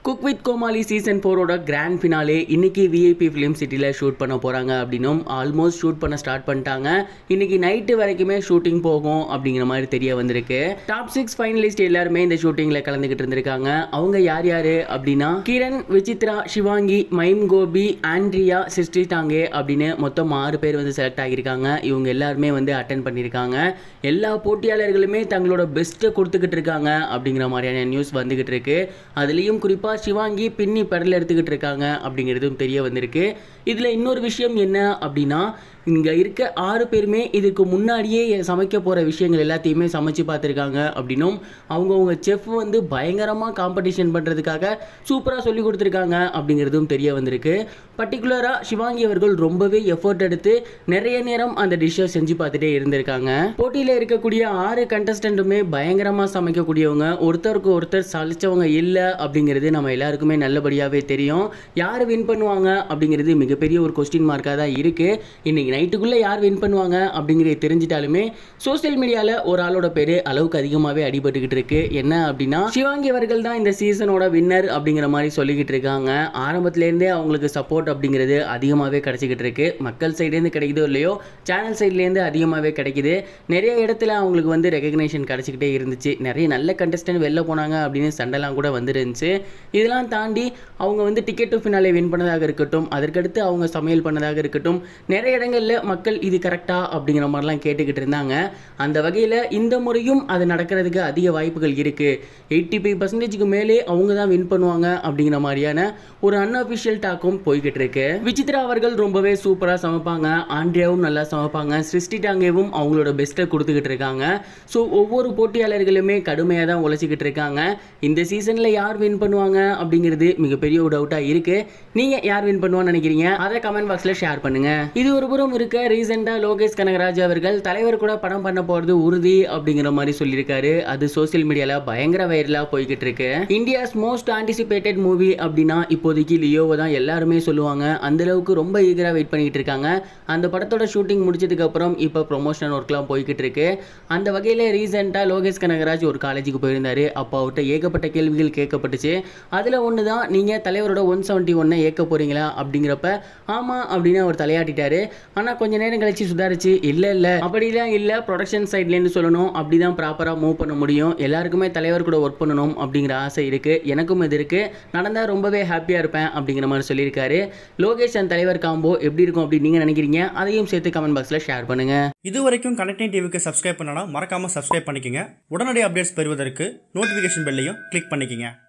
cook with Comali season ஃபோரோட grand finale இன்னைக்கு VIP film சிட்டியில் ஷூட் பண்ண போகிறாங்க அப்படின்னும் ஆல்மோஸ்ட் ஷூட் பண்ண ஸ்டார்ட் பண்ணிட்டாங்க இன்னைக்கு நைட்டு வரைக்குமே ஷூட்டிங் போகும் அப்படிங்கிற மாதிரி தெரிய வந்திருக்கு டாப் சிக்ஸ் ஃபைனலிஸ்ட் எல்லாருமே இந்த ஷூட்டிங்கில் கலந்துக்கிட்டு இருந்திருக்காங்க அவங்க யார் யார் அப்படின்னா கிரண் விசித்ரா சிவாங்கி மைம் கோபி ஆண்ட்ரியா சிஸ்டி டாங்கே அப்படின்னு மொத்தம் ஆறு பேர் வந்து செலக்ட் ஆகியிருக்காங்க இவங்க எல்லாருமே வந்து அட்டன் பண்ணியிருக்காங்க எல்லா போட்டியாளர்களுமே தங்களோட பெஸ்ட்டை கொடுத்துக்கிட்டு இருக்காங்க அப்படிங்கிற மாதிரியான நியூஸ் வந்துகிட்டு இருக்கு அதுலேயும் குறிப்பாக சிவாங்கி பின்னி பெடல் எடுத்துக்கிட்டு இருக்காங்க அப்படிங்கிறதும் தெரிய வந்திருக்கு இதில் இன்னொரு விஷயம் என்ன அப்படின்னா இங்கே இருக்க ஆறு பேருமே இதுக்கு முன்னாடியே சமைக்க போகிற விஷயங்கள் எல்லாத்தையுமே சமைச்சு பார்த்துருக்காங்க அப்படின்னும் அவங்கவுங்க செஃப் வந்து பயங்கரமாக காம்படிஷன் பண்ணுறதுக்காக சூப்பராக சொல்லி கொடுத்துருக்காங்க அப்படிங்கிறதும் தெரிய வந்திருக்கு பர்டிகுலராக சிவாங்கி அவர்கள் ரொம்பவே எஃபோர்ட் எடுத்து நிறைய நேரம் அந்த டிஷ்ஷை செஞ்சு பார்த்துட்டே இருந்திருக்காங்க போட்டியில் இருக்கக்கூடிய ஆறு கண்டஸ்டண்ட்டுமே பயங்கரமாக சமைக்கக்கூடியவங்க ஒருத்தருக்கு ஒருத்தர் சலிச்சவங்க இல்லை அப்படிங்கிறது நம்ம எல்லாருக்குமே நல்லபடியாகவே தெரியும் யார் வின் பண்ணுவாங்க அப்படிங்கிறது மிகப்பெரிய ஒரு கொஸ்டின் மார்க்காக தான் இருக்குது இன்றைக்கி நைட்டுக்குள்ளே யார் வின் பண்ணுவாங்க அப்படிங்கிறது தெரிஞ்சிட்டாலுமே சோஷியல் மீடியாவில் ஒரு ஆளோட பேர் அளவுக்கு அதிகமாகவே அடிபட்டுக்கிட்டு இருக்கு என்ன அப்படின்னா சிவாங்கி அவர்கள் தான் இந்த சீசனோட வின்னர் அப்படிங்கிற மாதிரி சொல்லிக்கிட்டு இருக்காங்க ஆரம்பத்துலேருந்தே அவங்களுக்கு சப்போர்ட் அப்படிங்கிறது அதிகமாகவே கிடச்சிக்கிட்டு இருக்கு மக்கள் சைட்லேருந்து கிடைக்குதோ இல்லையோ சேனல் சைட்லேருந்து அதிகமாகவே கிடைக்குது நிறைய இடத்துல அவங்களுக்கு வந்து ரெகக்னேஷன் கிடச்சிக்கிட்டே இருந்துச்சு நிறைய நல்ல கண்டஸ்டன்ட் வெளில போனாங்க அப்படின்னு சண்டைலாம் கூட வந்துருந்துச்சு இதெல்லாம் தாண்டி அவங்க வந்து டிக்கெட் டு ஃபினாலே வின் பண்ணதாக இருக்கட்டும் அதற்கடுத்து அவங்க சமையல் பண்ணதாக இருக்கட்டும் நிறைய இடங்களில் மக்கள் இது கரெக்டா அப்படிங்கிற மாதிரிலாம் கேட்டுக்கிட்டு இருந்தாங்க அந்த வகையில் இந்த முறையும் அது நடக்கிறதுக்கு அதிக வாய்ப்புகள் இருக்குது எயிட்டி ஃபைவ் பர்சன்டேஜுக்கு மேலே அவங்க தான் வின் பண்ணுவாங்க அப்படிங்கிற மாதிரியான ஒரு அன்அஃபிஷியல் டாக்கும் போய்கிட்டு இருக்கு விசித்ரா அவர்கள் ரொம்பவே சூப்பராக சமைப்பாங்க ஆண்ட்ரியாவும் நல்லா சமைப்பாங்க சிருஷ்டி டாங்கேவும் அவங்களோட பெஸ்ட்டை கொடுத்துக்கிட்டு இருக்காங்க ஸோ ஒவ்வொரு போட்டியாளர்களுமே கடுமையாக தான் உழைச்சிக்கிட்டு இருக்காங்க இந்த சீசனில் யார் வின் பண்ணுவாங்க அப்படிங்கிறது மிகப்பெரிய ஒரு டவுட்டாக இருக்குது நீங்கள் யார் வின் பண்ணுவான்னு நினைக்கிறீங்க அதை கமெண்ட் பாக்ஸில் ஷேர் பண்ணுங்கள் இது ஒரு புறம் இருக்க ரீசெண்டாக லோகேஷ் கனகராஜ் அவர்கள் தலைவர் கூட படம் பண்ண போகிறது உறுதி அப்படிங்கிற மாதிரி சொல்லியிருக்காரு அது சோஷியல் மீடியாவில் பயங்கர வைரலாக போய்கிட்டு இருக்கு இந்தியாஸ் மோஸ்ட் ஆன்டிசிபேட்டட் மூவி அப்படின்னா இப்போதைக்கு லியோவை தான் எல்லாருமே சொல்லுவாங்க அந்த அளவுக்கு ரொம்ப ஈகராக வெயிட் பண்ணிட்டு இருக்காங்க அந்த படத்தோட ஷூட்டிங் முடிச்சதுக்கு அப்புறம் இப்போ ப்ரொமோஷனல் ஒர்க்லாம் போய்கிட்டு இருக்கு அந்த வகையில் ரீசெண்டாக லோகேஷ் கனகராஜ் ஒரு காலேஜுக்கு போயிருந்தாரு அப்போ அவர்கிட்ட ஏகப்பட்ட கேள்விகள் கேட்கப்பட்டுச்சு அதில் ஒன்று தான் நீங்கள் தலைவரோட ஒன் செவன்ட்டி ஒன்னை ஏற்க போகிறீங்களா அப்படிங்கிறப்ப ஆமாம் அப்படின்னு அவர் தலையாட்டிட்டாரு ஆனால் கொஞ்ச நேரம் கழிச்சு சுதாரிச்சு இல்லை இல்லை அப்படிலாம் இல்லை ப்ரொடக்ஷன் சைட்லேருந்து சொல்லணும் அப்படி தான் ப்ராப்பராக மூவ் பண்ண முடியும் எல்லாருக்குமே தலைவர் கூட ஒர்க் பண்ணணும் அப்படிங்கிற ஆசை இருக்குது எனக்கும் இது இருக்குது நடந்தால் ரொம்பவே ஹாப்பியாக இருப்பேன் அப்படிங்கிற மாதிரி சொல்லியிருக்காரு லோகேஷ் அண்ட் தலைவர் காம்போ எப்படி இருக்கும் அப்படின்னு நீங்கள் நினைக்கிறீங்க அதையும் சேர்த்து கமெண்ட் பாக்ஸில் ஷேர் பண்ணுங்கள் இது வரைக்கும் கனெக்டிங் டிவிக்கு சப்ஸ்கிரைப் பண்ணனா மறக்காம சப்ஸ்கிரைப் பண்ணிக்கங்க உடனடி அப்டேட்ஸ் பெறுவதற்கு நோட்டிஃபிகேஷன் பெல்லையும் கிளிக் பண்ணிக்கங்க